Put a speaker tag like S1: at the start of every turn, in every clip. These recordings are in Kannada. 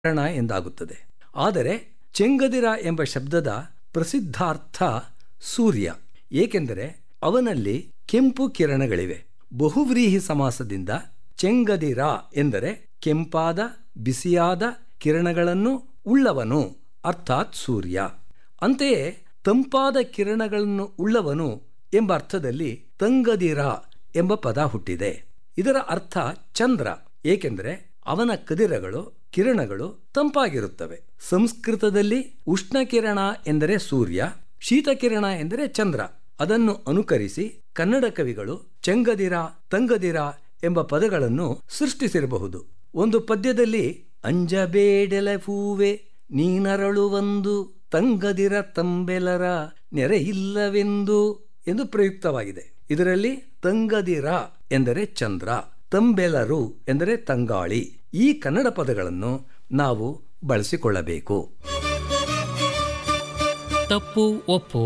S1: ಕಾರಣ ಎಂದಾಗುತ್ತದೆ ಆದರೆ ಚೆಂಗದಿರ ಎಂಬ ಶಬ್ದದ ಪ್ರಸಿದ್ಧಾರ್ಥ ಸೂರ್ಯ ಏಕೆಂದರೆ ಅವನಲ್ಲಿ ಕೆಂಪು ಕಿರಣಗಳಿವೆ ಬಹುವ್ರೀಹಿ ಸಮಾಸದಿಂದ ಚೆಂಗದಿರ ಎಂದರೆ ಕೆಂಪಾದ ಬಿಸಿಯಾದ ಕಿರಣಗಳನ್ನು ಉಳ್ಳವನು ಅರ್ಥಾತ್ ಸೂರ್ಯ ಅಂತೆಯೇ ತಂಪಾದ ಕಿರಣಗಳನ್ನು ಉಳ್ಳವನು ಎಂಬ ಅರ್ಥದಲ್ಲಿ ತಂಗದಿರ ಎಂಬ ಪದ ಹುಟ್ಟಿದೆ ಇದರ ಅರ್ಥ ಚಂದ್ರ ಏಕೆಂದರೆ ಅವನ ಕದಿರಗಳು ಕಿರಣಗಳು ತಂಪಾಗಿರುತ್ತವೆ ಸಂಸ್ಕೃತದಲ್ಲಿ ಉಷ್ಣಕಿರಣ ಎಂದರೆ ಸೂರ್ಯ ಶೀತಕಿರಣ ಎಂದರೆ ಚಂದ್ರ ಅದನ್ನು ಅನುಕರಿಸಿ ಕನ್ನಡ ಕವಿಗಳು ಚೆಂಗದಿರ ತಂಗದಿರ ಎಂಬ ಪದಗಳನ್ನು ಸೃಷ್ಟಿಸಿರಬಹುದು ಒಂದು ಪದ್ಯದಲ್ಲಿ ಅಂಜಬೇಡೆಲ ಹೂವೆ ನೀನರಳುವಂದು ತಂಗದಿರ ತಂಬೆಲರ ನೆರೆ ಇಲ್ಲವೆಂದು ಎಂದು ಪ್ರಯುಕ್ತವಾಗಿದೆ ಇದರಲ್ಲಿ ತಂಗದಿರ ಎಂದರೆ ಚಂದ್ರ ತಂಬೆಲರು ಎಂದರೆ ತಂಗಾಳಿ ಈ ಕನ್ನಡ ಪದಗಳನ್ನು ನಾವು ಬಳಸಿಕೊಳ್ಳಬೇಕು
S2: ತಪ್ಪು ಒಪ್ಪು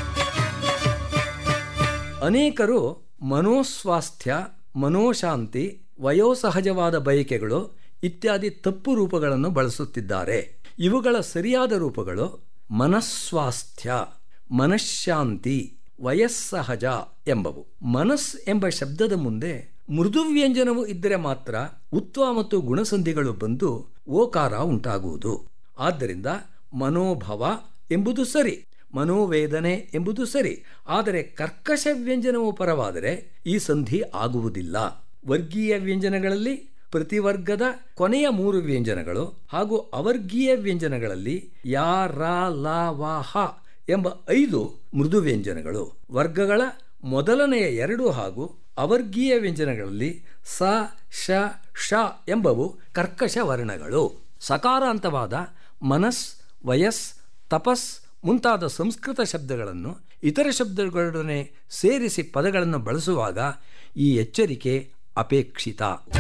S1: ಅನೇಕರು ಮನೋಸ್ವಾಸ್ಥ್ಯ ಮನೋಶಾಂತಿ ವಯೋಸಹಜವಾದ ಬಯಕೆಗಳು ಇತ್ಯಾದಿ ತಪ್ಪು ರೂಪಗಳನ್ನು ಬಳಸುತ್ತಿದ್ದಾರೆ ಇವುಗಳ ಸರಿಯಾದ ರೂಪಗಳು ಮನಸ್ವಾಸ್ಥ್ಯ ಮನಃಶಾಂತಿ ವಯಸ್ಸಹಜ ಎಂಬವು ಮನಸ್ ಎಂಬ ಶಬ್ದದ ಮುಂದೆ ಮೃದು ವ್ಯಂಜನವು ಇದ್ದರೆ ಮಾತ್ರ ಉತ್ವ ಮತ್ತು ಗುಣಸಂಧಿಗಳು ಬಂದು ಓಕಾರ ಉಂಟಾಗುವುದು ಆದ್ದರಿಂದ ಮನೋಭವ ಎಂಬುದು ಸರಿ ಮನೋವೇದನೆ ಎಂಬುದು ಸರಿ ಆದರೆ ಕರ್ಕಶ ವ್ಯಂಜನವು ಪರವಾದರೆ ಈ ಸಂಧಿ ಆಗುವುದಿಲ್ಲ ವರ್ಗೀಯ ವ್ಯಂಜನಗಳಲ್ಲಿ ಪ್ರತಿವರ್ಗದ ಕೊನೆಯ ಮೂರು ವ್ಯಂಜನಗಳು ಹಾಗೂ ಅವರ್ಗೀಯ ವ್ಯಂಜನಗಳಲ್ಲಿ ಯಾ ರಾ ಲಾ ವಾ ಹ ಎಂಬ ಐದು ಮೃದು ವ್ಯಂಜನಗಳು ವರ್ಗಗಳ ಮೊದಲನೆಯ ಎರಡು ಹಾಗೂ ಅವರ್ಗೀಯ ವ್ಯಂಜನಗಳಲ್ಲಿ ಸ ಶ ಶ ಎಂಬವು ಕರ್ಕಶ ವರ್ಣಗಳು ಸಕಾರಾಂತವಾದ ಮನಸ್ ವಯಸ್ ತಪಸ್ ಮುಂತಾದ ಸಂಸ್ಕೃತ ಶಬ್ದಗಳನ್ನು ಇತರ ಶಬ್ದಗಳೊಡನೆ ಸೇರಿಸಿ ಪದಗಳನ್ನು ಬಳಸುವಾಗ ಈ ಎಚ್ಚರಿಕೆ ಅಪೇಕ್ಷಿತ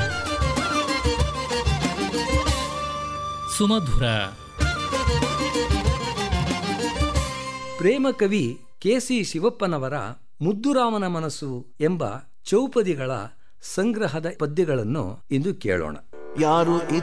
S2: ಸುಮಧುರ
S1: ಪ್ರೇಮ ಕವಿ ಕೆ ಸಿ ಶಿವಪ್ಪನವರ ಮುದ್ದುರಾಮನ ಮನಸ್ಸು ಎಂಬ ಚೌಪದಿಗಳ ಸಂಗ್ರಹದ ಪದ್ಯಗಳನ್ನು ಇಂದು ಕೇಳೋಣ
S3: ಯಾರು